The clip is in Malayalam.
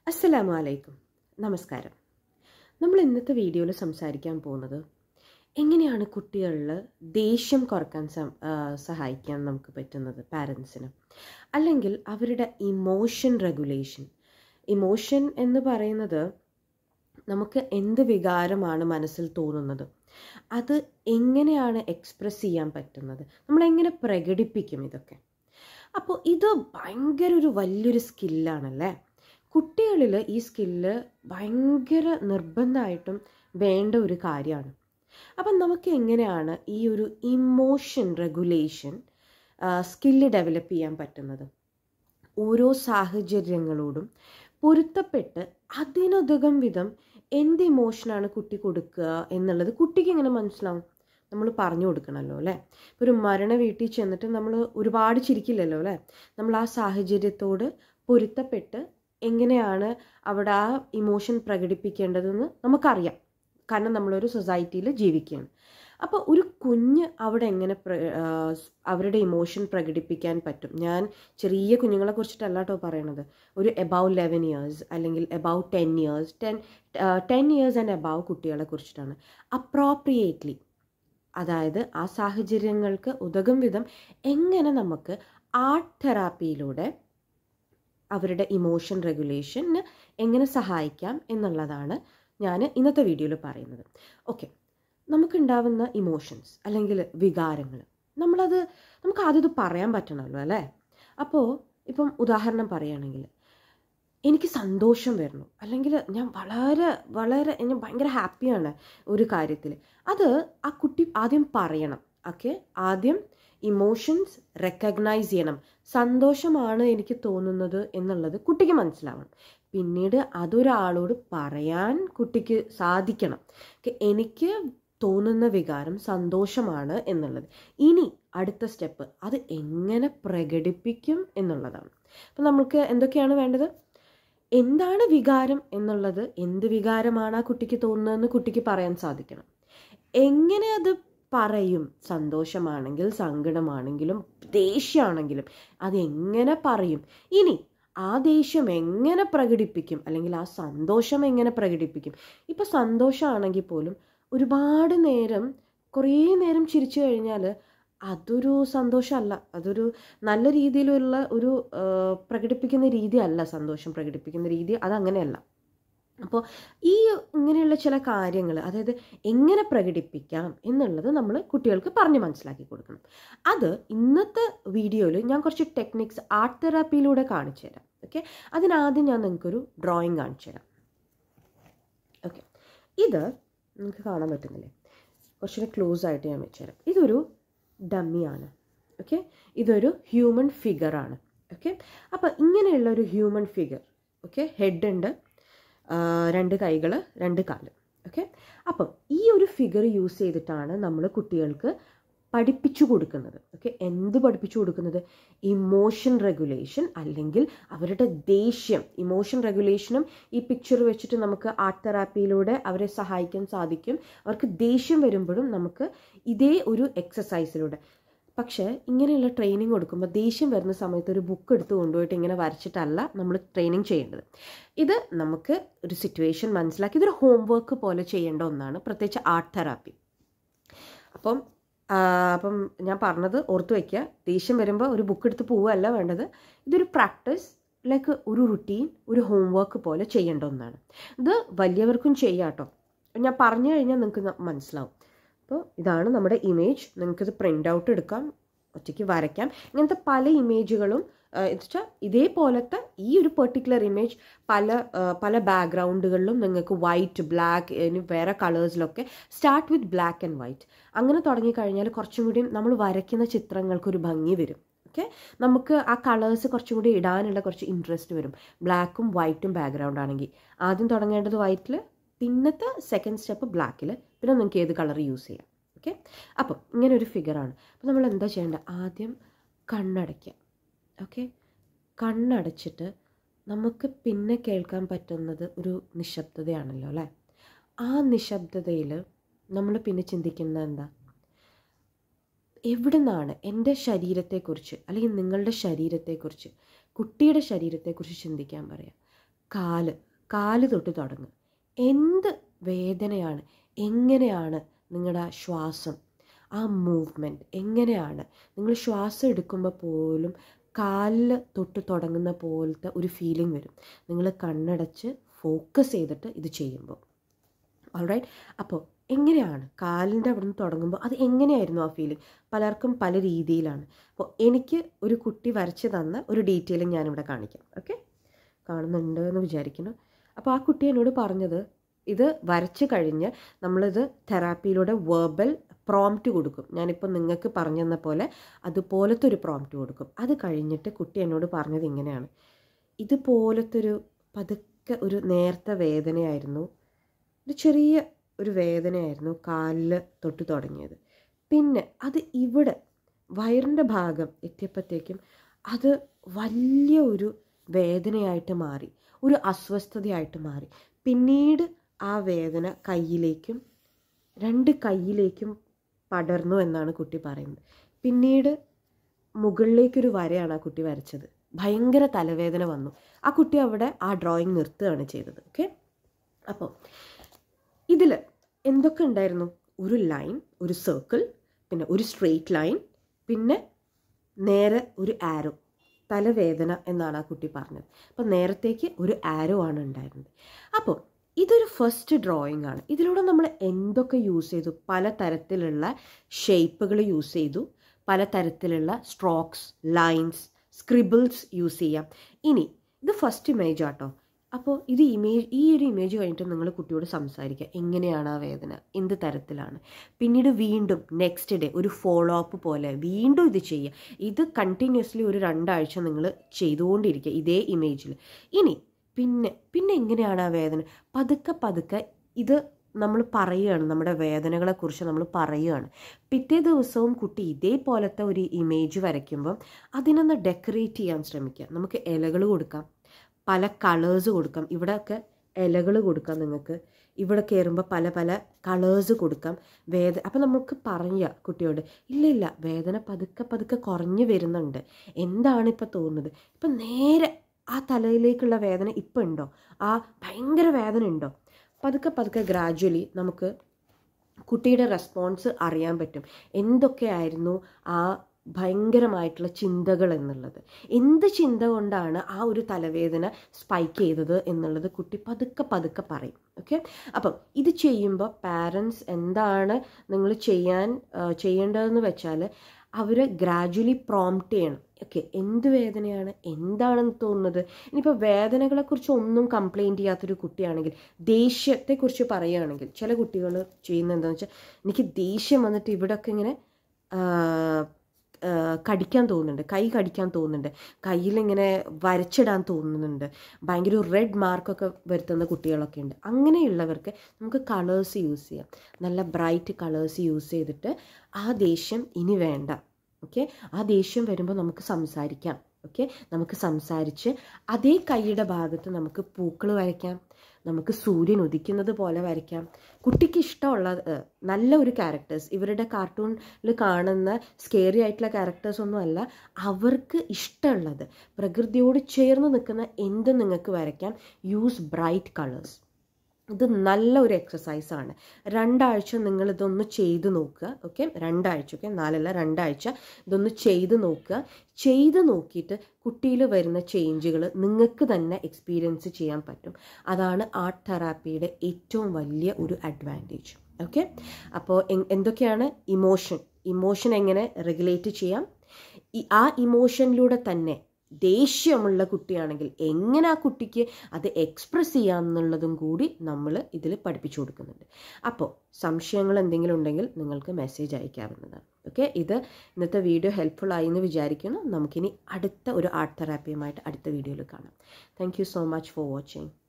അസ്സലാമു അലൈക്കും നമസ്കാരം നമ്മൾ ഇന്നത്തെ വീഡിയോയിൽ സംസാരിക്കാൻ പോകുന്നത് എങ്ങനെയാണ് കുട്ടികളിൽ ദേഷ്യം കുറക്കാൻ സം- ആ, സഹായിക്കാൻ നമുക്ക് പറ്റുന്നത് പാരൻസിന് അല്ലെങ്കിൽ അവരുടെ ഇമോഷൻ റെഗുലേഷൻ ഇമോഷൻ എന്ന് പറയുന്നത് നമുക്ക് എന്ത് വികാരമാണ് മനസ്സിൽ തോന്നുന്നത് അത് എങ്ങനെയാണ് എക്സ്പ്രസ് ചെയ്യാൻ പറ്റുന്നത് നമ്മളെങ്ങനെ പ്രകടിപ്പിക്കും ഇതൊക്കെ അപ്പോൾ ഇത് ഭയങ്കര ഒരു വലിയൊരു സ്കില്ലാണല്ലേ കുട്ടികളിൽ ഈ സ്കില്ല് ഭയങ്കര നിർബന്ധമായിട്ടും വേണ്ട ഒരു കാര്യമാണ് അപ്പം നമുക്ക് എങ്ങനെയാണ് ഈ ഒരു ഇമോഷൻ റെഗുലേഷൻ സ്കില്ല് ഡെവലപ്പ് ചെയ്യാൻ പറ്റുന്നത് ഓരോ സാഹചര്യങ്ങളോടും പൊരുത്തപ്പെട്ട് അതിനുതകം വിധം എന്ത് ഇമോഷനാണ് കുട്ടി കൊടുക്കുക എന്നുള്ളത് കുട്ടിക്ക് എങ്ങനെ മനസ്സിലാവും നമ്മൾ പറഞ്ഞു കൊടുക്കണമല്ലോ അല്ലേ ഇപ്പോൾ ഒരു മരണ വീട്ടിൽ ചെന്നിട്ട് നമ്മൾ ഒരുപാട് ചിരിക്കില്ലല്ലോ അല്ലേ നമ്മൾ ആ സാഹചര്യത്തോട് പൊരുത്തപ്പെട്ട് എങ്ങനെയാണ് അവിടെ ആ ഇമോഷൻ പ്രകടിപ്പിക്കേണ്ടതെന്ന് നമുക്കറിയാം കാരണം നമ്മളൊരു സൊസൈറ്റിയിൽ ജീവിക്കുകയാണ് അപ്പോൾ ഒരു കുഞ്ഞ് അവിടെ എങ്ങനെ പ്ര ആ, അവരുടെ ഇമോഷൻ പ്രകടിപ്പിക്കാൻ പറ്റും ഞാൻ ചെറിയ കുഞ്ഞുങ്ങളെ കുറിച്ചിട്ടല്ല കേട്ടോ പറയണത് ഒരു എബവ് ലെവൻ ഇയേഴ്സ് അല്ലെങ്കിൽ above ten years ten ten years and above കുട്ടികളെ കുറിച്ചിട്ടാണ് അപ്രോപ്രിയേറ്റ്ലി അതായത് ആ സാഹചര്യങ്ങൾക്ക് ഉതകും വിധം എങ്ങനെ നമുക്ക് ആർട്ട് തെറാപ്പിയിലൂടെ അവരുടെ ഇമോഷൻ റെഗുലേഷന് എങ്ങനെ സഹായിക്കാം എന്നുള്ളതാണ് ഞാൻ ഇന്നത്തെ വീഡിയോയിൽ പറയുന്നത് ഓക്കെ നമുക്കുണ്ടാവുന്ന ഇമോഷൻസ് അല്ലെങ്കിൽ വികാരങ്ങൾ നമ്മളത് നമുക്ക് ആദ്യം ഇത് പറയാൻ പറ്റണമല്ലോ അല്ലേ അപ്പോൾ ഇപ്പം ഉദാഹരണം പറയുകയാണെങ്കിൽ എനിക്ക് സന്തോഷം വരുന്നു അല്ലെങ്കിൽ ഞാൻ വളരെ വളരെ ഞാൻ ഭയങ്കര ഹാപ്പിയാണ് ഒരു കാര്യത്തിൽ അത് ആ കുട്ടി ആദ്യം പറയണം ഓക്കെ ആദ്യം ഇമോഷൻസ് റെക്കഗ്നൈസ് ചെയ്യണം സന്തോഷമാണ് എനിക്ക് തോന്നുന്നത് എന്നുള്ളത് കുട്ടിക്ക് മനസ്സിലാവണം പിന്നീട് അതൊരാളോട് പറയാൻ കുട്ടിക്ക് സാധിക്കണം Okay, എനിക്ക് തോന്നുന്ന വികാരം സന്തോഷമാണ് എന്നുള്ളത് ഇനി അടുത്ത സ്റ്റെപ്പ് അത് എങ്ങനെ പ്രകടിപ്പിക്കും എന്നുള്ളതാണ് അപ്പം നമുക്ക് എന്തൊക്കെയാണ് വേണ്ടത് എന്താണ് വികാരം എന്നുള്ളത് എന്ത് വികാരമാണ് ആ കുട്ടിക്ക് തോന്നുന്നതെന്ന് കുട്ടിക്ക് പറയാൻ സാധിക്കണം എങ്ങനെ അത് പറയും സന്തോഷമാണെങ്കിൽ സങ്കടമാണെങ്കിലും ദേഷ്യമാണെങ്കിലും അത് എങ്ങനെ പറയും ഇനി ആ ദേഷ്യം എങ്ങനെ പ്രകടിപ്പിക്കും അല്ലെങ്കിൽ ആ സന്തോഷം എങ്ങനെ പ്രകടിപ്പിക്കും ഇപ്പം സന്തോഷമാണെങ്കിൽ പോലും ഒരുപാട് നേരം കുറേ നേരം ചിരിച്ചു കഴിഞ്ഞാൽ അതൊരു സന്തോഷമല്ല അതൊരു നല്ല രീതിയിലുള്ള ഒരു ആ, പ്രകടിപ്പിക്കുന്ന രീതി അല്ല സന്തോഷം പ്രകടിപ്പിക്കുന്ന രീതി അതങ്ങനെയല്ല അപ്പോൾ ഈ ഇങ്ങനെയുള്ള ചില കാര്യങ്ങൾ അതായത് എങ്ങനെ പ്രകടിപ്പിക്കാം എന്നുള്ളത് നമ്മൾ കുട്ടികൾക്ക് പറഞ്ഞ് മനസ്സിലാക്കി കൊടുക്കണം അത് ഇന്നത്തെ വീഡിയോയിൽ ഞാൻ കുറച്ച് ടെക്നിക്സ് ആർട്ട് തെറാപ്പിയിലൂടെ കാണിച്ചു തരാം ഓക്കെ അതിനാദ്യം ഞാൻ നിങ്ങൾക്കൊരു ഡ്രോയിങ് കാണിച്ചു തരാം ഓക്കെ ഇത് നിങ്ങൾക്ക് കാണാൻ പറ്റുന്നില്ലേ കുറച്ചുകൂടി ക്ലോസ് ആയിട്ട് ഞാൻ വെച്ചുതരാം ഇതൊരു ഡമ്മിയാണ് ഓക്കെ ഇതൊരു ഹ്യൂമൻ ഫിഗറാണ് ഓക്കെ അപ്പോൾ ഇങ്ങനെയുള്ള ഒരു ഹ്യൂമൻ ഫിഗർ ഓക്കെ ഹെഡ് ഉണ്ട് ആ, രണ്ട് കൈകൾ രണ്ട് കാല് ഓക്കെ അപ്പം ഈ ഒരു ഫിഗർ യൂസ് ചെയ്തിട്ടാണ് നമ്മൾ കുട്ടികൾക്ക് പഠിപ്പിച്ചു കൊടുക്കുന്നത് ഓക്കെ എന്ത് പഠിപ്പിച്ചു കൊടുക്കുന്നത് ഇമോഷൻ റെഗുലേഷൻ അല്ലെങ്കിൽ അവരുടെ ദേഷ്യം ഇമോഷൻ റെഗുലേഷനും ഈ പിക്ചർ വെച്ചിട്ട് നമുക്ക് ആർട്ട് തെറാപ്പിയിലൂടെ അവരെ സഹായിക്കാൻ സാധിക്കും അവർക്ക് ദേഷ്യം വരുമ്പോഴും നമുക്ക് ഇതേ ഒരു എക്സസൈസിലൂടെ പക്ഷേ ഇങ്ങനെയുള്ള ട്രെയിനിങ് കൊടുക്കുമ്പോൾ ദേഷ്യം വരുന്ന സമയത്ത് ഒരു ബുക്ക് എടുത്ത് കൊണ്ടുപോയിട്ട് ഇങ്ങനെ വരച്ചിട്ടല്ല നമ്മൾ ട്രെയിനിങ് ചെയ്യേണ്ടത് ഇത് നമുക്ക് ഒരു സിറ്റുവേഷൻ മനസ്സിലാക്കി ഇതൊരു ഹോംവർക്ക് പോലെ ചെയ്യേണ്ട ഒന്നാണ് പ്രത്യേകിച്ച് ആർട്ട് തെറാപ്പി അപ്പം ആ, അപ്പം ഞാൻ പറഞ്ഞത് ഓർത്ത് വയ്ക്കുക ദേഷ്യം വരുമ്പോൾ ഒരു ബുക്ക് എടുത്ത് പോവുകയല്ല വേണ്ടത് ഇതൊരു പ്രാക്ടീസ് ലൈക്ക് ഒരു റുട്ടീൻ ഒരു ഹോംവർക്ക് പോലെ ചെയ്യേണ്ട ഒന്നാണ് ഇത് വലിയവർക്കും ചെയ്യാം കേട്ടോ ഞാൻ പറഞ്ഞു കഴിഞ്ഞാൽ നിങ്ങൾക്ക് ന- മനസ്സിലാവും അപ്പോൾ ഇതാണ് നമ്മുടെ ഇമേജ് നിങ്ങൾക്കിത് പ്രിൻ്റ് ഔട്ട് എടുക്കാം ഒറ്റയ്ക്ക് വരയ്ക്കാം ഇങ്ങനത്തെ പല ഇമേജുകളും വെച്ചാൽ ഇതേപോലത്തെ ഈ ഒരു പെർട്ടിക്കുലർ ഇമേജ് പല ആ, പല ബാക്ക്ഗ്രൗണ്ടുകളിലും നിങ്ങൾക്ക് വൈറ്റ് ബ്ലാക്ക് ഇനി വേറെ കളേഴ്സിലൊക്കെ start with black and white അങ്ങനെ തുടങ്ങിക്കഴിഞ്ഞാൽ കുറച്ചും കൂടി നമ്മൾ വരയ്ക്കുന്ന ചിത്രങ്ങൾക്കൊരു ഭംഗി വരും ഓക്കെ നമുക്ക് ആ കളേഴ്സ് കുറച്ചും കൂടി ഇടാനുള്ള കുറച്ച് ഇൻട്രസ്റ്റ് വരും ബ്ലാക്കും വൈറ്റും ബാക്ക്ഗ്രൗണ്ട് ആണെങ്കിൽ ആദ്യം തുടങ്ങേണ്ടത് വൈറ്റിൽ പിന്നത്തെ സെക്കൻഡ് സ്റ്റെപ്പ് ബ്ലാക്കിൽ പിന്നെ നിങ്ങൾക്ക് ഏത് കളർ യൂസ് ചെയ്യാം ഓക്കെ അപ്പം ഇങ്ങനെ ഒരു ഫിഗറാണ് അപ്പോൾ നമ്മൾ എന്താ ചെയ്യേണ്ടത് ആദ്യം കണ്ണടയ്ക്കുക ഓക്കെ കണ്ണടച്ചിട്ട് നമുക്ക് പിന്നെ കേൾക്കാൻ പറ്റുന്നത് ഒരു നിശബ്ദതയാണല്ലോ അല്ലേ ആ നിശബ്ദതയിൽ നമ്മൾ പിന്നെ ചിന്തിക്കുന്നത് എന്താ എവിടെ നിന്നാണ് എൻ്റെ ശരീരത്തെക്കുറിച്ച് അല്ലെങ്കിൽ നിങ്ങളുടെ ശരീരത്തെക്കുറിച്ച് കുട്ടിയുടെ ശരീരത്തെക്കുറിച്ച് ചിന്തിക്കാൻ പറയാം കാല് കാല് തൊട്ട് തുടങ്ങുക എന്ത് വേദനയാണ് എങ്ങനെയാണ് നിങ്ങളുടെ ശ്വാസം ആ മൂവ്മെൻറ്റ് എങ്ങനെയാണ് നിങ്ങൾ ശ്വാസം എടുക്കുമ്പോൾ പോലും കാലിൽ തൊട്ട് തുടങ്ങുന്ന പോലത്തെ ഒരു ഫീലിംഗ് വരും നിങ്ങൾ കണ്ണടച്ച് ഫോക്കസ് ചെയ്തിട്ട് ഇത് ചെയ്യുമ്പോൾ ഓൾറൈറ്റ് അപ്പോൾ എങ്ങനെയാണ് കാലിൻ്റെ അവിടെ നിന്ന് തുടങ്ങുമ്പോൾ അത് എങ്ങനെയായിരുന്നു ആ ഫീലിംഗ് പലർക്കും പല രീതിയിലാണ് അപ്പോൾ എനിക്ക് ഒരു കുട്ടി വരച്ച് തന്ന ഒരു ഡീറ്റെയിലിംഗ് ഞാനിവിടെ കാണിക്കാം ഓക്കെ കാണുന്നുണ്ട് എന്ന് വിചാരിക്കുന്നു അപ്പോൾ ആ കുട്ടി എന്നോട് പറഞ്ഞത് ഇത് വരച്ച് കഴിഞ്ഞ് നമ്മളിത് തെറാപ്പിയിലൂടെ വേർബൽ പ്രോംപ്റ്റ് കൊടുക്കും ഞാനിപ്പോൾ നിങ്ങൾക്ക് പറഞ്ഞു തന്ന പോലെ അതുപോലത്തെ ഒരു പ്രോംപ്റ്റ് കൊടുക്കും അത് കഴിഞ്ഞിട്ട് കുട്ടി എന്നോട് പറഞ്ഞത് ഇങ്ങനെയാണ് ഇതുപോലത്തെ ഒരു പതുക്കെ ഒരു നേർത്ത വേദനയായിരുന്നു ഒരു ചെറിയ ഒരു വേദനയായിരുന്നു കാലിൽ തൊട്ട് തുടങ്ങിയത് പിന്നെ അത് ഇവിടെ വയറിൻ്റെ ഭാഗം എത്തിയപ്പോഴത്തേക്കും അത് വലിയ ഒരു വേദനയായിട്ട് മാറി ഒരു അസ്വസ്ഥതയായിട്ട് മാറി പിന്നീട് ആ വേദന കയ്യിലേക്കും രണ്ട് കയ്യിലേക്കും പടർന്നു എന്നാണ് കുട്ടി പറയുന്നത് പിന്നീട് മുകളിലേക്കൊരു വരയാണ് ആ കുട്ടി വരച്ചത് ഭയങ്കര തലവേദന വന്നു ആ കുട്ടി അവിടെ ആ ഡ്രോയിങ് നിർത്തുകയാണ് ചെയ്തത് ഓക്കെ അപ്പോൾ ഇതിൽ എന്തൊക്കെ ഉണ്ടായിരുന്നു ഒരു ലൈൻ ഒരു സർക്കിൾ പിന്നെ ഒരു സ്ട്രെയിറ്റ് ലൈൻ പിന്നെ നേരെ ഒരു ആരോ തലവേദന എന്നാണ് ആ കുട്ടി പറഞ്ഞത് അപ്പോൾ നേരത്തേക്ക് ഒരു ആരോ ആണ് ഉണ്ടായിരുന്നത് അപ്പോൾ ഇതൊരു ഫസ്റ്റ് ഡ്രോയിങ് ആണ് ഇതിലൂടെ നമ്മൾ എന്തൊക്കെ യൂസ് ചെയ്തു പല തരത്തിലുള്ള ഷേപ്പുകൾ യൂസ് ചെയ്തു പല തരത്തിലുള്ള സ്ട്രോക്സ് ലൈൻസ് സ്ക്രിബിൾസ് യൂസ് ചെയ്യാം ഇനി ഇത് ഫസ്റ്റ് ഇമേജ് ആട്ടോ അപ്പോൾ ഇത് ഇമേജ് ഈ ഒരു ഇമേജ് കഴിഞ്ഞിട്ട് നിങ്ങൾ കുട്ടിയോട് സംസാരിക്കുക എങ്ങനെയാണ് ആ വേദന എന്ത് തരത്തിലാണ് പിന്നീട് വീണ്ടും നെക്സ്റ്റ് ഡേ ഒരു ഫോളോ അപ്പ് പോലെ വീണ്ടും ഇത് ചെയ്യുക ഇത് കണ്ടിന്യൂസ്ലി ഒരു രണ്ടാഴ്ച നിങ്ങൾ ചെയ്തുകൊണ്ടിരിക്കുക ഇതേ ഇമേജിൽ ഇനി പിന്നെ പിന്നെ എങ്ങനെയാണ് ആ വേദന പതുക്കെ പതുക്കെ ഇത് നമ്മൾ പറയുകയാണ് നമ്മുടെ വേദനകളെക്കുറിച്ച് നമ്മൾ പറയുകയാണ് പിറ്റേ ദിവസവും കുട്ടി ഇതേപോലത്തെ ഒരു ഇമേജ് വരയ്ക്കുമ്പം അതിനൊന്ന് ഡെക്കറേറ്റ് ചെയ്യാൻ ശ്രമിക്കുക നമുക്ക് ഇലകൾ കൊടുക്കാം പല കളേഴ്സ് കൊടുക്കാം ഇവിടെയൊക്കെ ഇലകൾ കൊടുക്കാം നിങ്ങൾക്ക് ഇവിടെ കയറുമ്പോൾ പല പല കളേഴ്സ് കൊടുക്കാം വേദ അപ്പം നമുക്ക് പറയുക കുട്ടിയോട് ഇല്ല ഇല്ല വേദന പതുക്കെ പതുക്കെ കുറഞ്ഞു വരുന്നുണ്ട് എന്താണ് ഇപ്പം തോന്നുന്നത് ഇപ്പം നേരെ ആ തലയിലേക്കുള്ള വേദന ഇപ്പം ഉണ്ടോ ആ ഭയങ്കര വേദന ഉണ്ടോ പതുക്കെ പതുക്കെ ഗ്രാജ്വലി നമുക്ക് കുട്ടിയുടെ റെസ്പോൺസ് അറിയാൻ പറ്റും എന്തൊക്കെയായിരുന്നു ആ ഭയങ്കരമായിട്ടുള്ള ചിന്തകൾ എന്നുള്ളത് എന്ത് ചിന്ത കൊണ്ടാണ് ആ ഒരു തലവേദന സ്പൈക്ക് ചെയ്തത് എന്നുള്ളത് കുട്ടി പതുക്കെ പതുക്കെ പറയും ഓക്കെ അപ്പം ഇത് ചെയ്യുമ്പോൾ പാരൻസ് എന്താണ് നിങ്ങൾ ചെയ്യാൻ ചെയ്യേണ്ടതെന്ന് വെച്ചാൽ അവർ ഗ്രാജ്വലി പ്രോംപ്റ്റ് ചെയ്യണം ഓക്കെ എന്ത് വേദനയാണ് എന്താണെന്ന് തോന്നുന്നത് ഇനിയിപ്പോൾ വേദനകളെക്കുറിച്ച് ഒന്നും കംപ്ലയിൻറ്റ് ചെയ്യാത്തൊരു കുട്ടിയാണെങ്കിൽ ദേഷ്യത്തെക്കുറിച്ച് പറയുകയാണെങ്കിൽ ചില കുട്ടികൾ ചെയ്യുന്നത് എന്താണെന്ന് വെച്ചാൽ എനിക്ക് ദേഷ്യം വന്നിട്ട് ഇവിടെയൊക്കെ ഇങ്ങനെ കടിക്കാൻ തോന്നുന്നുണ്ട് കൈ കടിക്കാൻ തോന്നുന്നുണ്ട് കയ്യിലിങ്ങനെ വരച്ചിടാൻ തോന്നുന്നുണ്ട് ഭയങ്കര റെഡ് മാർക്കൊക്കെ വരുത്തുന്ന കുട്ടികളൊക്കെ ഉണ്ട് അങ്ങനെയുള്ളവർക്ക് നമുക്ക് കളേഴ്സ് യൂസ് ചെയ്യാം നല്ല ബ്രൈറ്റ് കളേഴ്സ് യൂസ് ചെയ്തിട്ട് ആ ദേഷ്യം ഇനി വേണ്ട ഓക്കെ ആ ദേഷ്യം വരുമ്പോൾ നമുക്ക് സംസാരിക്കാം ഓക്കെ നമുക്ക് സംസാരിച്ച് അതേ കൈയുടെ ഭാഗത്ത് നമുക്ക് പൂക്കൾ വരയ്ക്കാം നമുക്ക് സൂര്യൻ ഉദിക്കുന്നത് പോലെ വരയ്ക്കാം കുട്ടിക്ക് ഇഷ്ടമുള്ള നല്ല ഒരു ക്യാരക്ടേഴ്സ് ഇവരുടെ കാർട്ടൂണിൽ കാണുന്ന സ്കേറി ആയിട്ടുള്ള ക്യാരക്ടേഴ്സ് ഒന്നും അല്ല അവർക്ക് ഇഷ്ടമുള്ളത് പ്രകൃതിയോട് ചേർന്ന് നിൽക്കുന്ന എന്ത് നിങ്ങൾക്ക് വരയ്ക്കാം യൂസ് ബ്രൈറ്റ് കളേഴ്സ് ഇത് നല്ല ഒരു എക്സസൈസാണ് രണ്ടാഴ്ച നിങ്ങൾ ഇതൊന്ന് ചെയ്ത് നോക്കുക ഓക്കെ രണ്ടാഴ്ച ഓക്കെ നാലല്ല രണ്ടാഴ്ച ഇതൊന്ന് ചെയ്ത് നോക്കുക ചെയ്ത് നോക്കിയിട്ട് കുട്ടിയിൽ വരുന്ന ചേഞ്ചുകൾ നിങ്ങൾക്ക് തന്നെ എക്സ്പീരിയൻസ് ചെയ്യാൻ പറ്റും അതാണ് ആർട്ട് തെറാപ്പിയുടെ ഏറ്റവും വലിയ ഒരു അഡ്വാൻറ്റേജ് ഓക്കെ അപ്പോൾ എന്തൊക്കെയാണ് ഇമോഷൻ ഇമോഷൻ എങ്ങനെ റെഗുലേറ്റ് ചെയ്യാം ആ ഇമോഷനിലൂടെ തന്നെ ദേഷ്യമുള്ള കുട്ടിയാണെങ്കിൽ എങ്ങനെ ആ കുട്ടിക്ക് അത് എക്സ്പ്രസ് ചെയ്യാം എന്നുള്ളതും കൂടി നമ്മൾ ഇതിൽ പഠിപ്പിച്ചു കൊടുക്കുന്നുണ്ട് അപ്പോൾ സംശയങ്ങൾ എന്തെങ്കിലും ഉണ്ടെങ്കിൽ നിങ്ങൾക്ക് മെസ്സേജ് അയക്കാവുന്നതാണ് ഓക്കെ ഇത് ഇന്നത്തെ വീഡിയോ ഹെൽപ്ഫുൾ ആയി എന്ന് വിചാരിക്കുന്നു നമുക്കിനി അടുത്ത ഒരു ആർട്ട് തെറാപ്പിയുമായിട്ട് അടുത്ത വീഡിയോയിൽ കാണാം thank so much for watching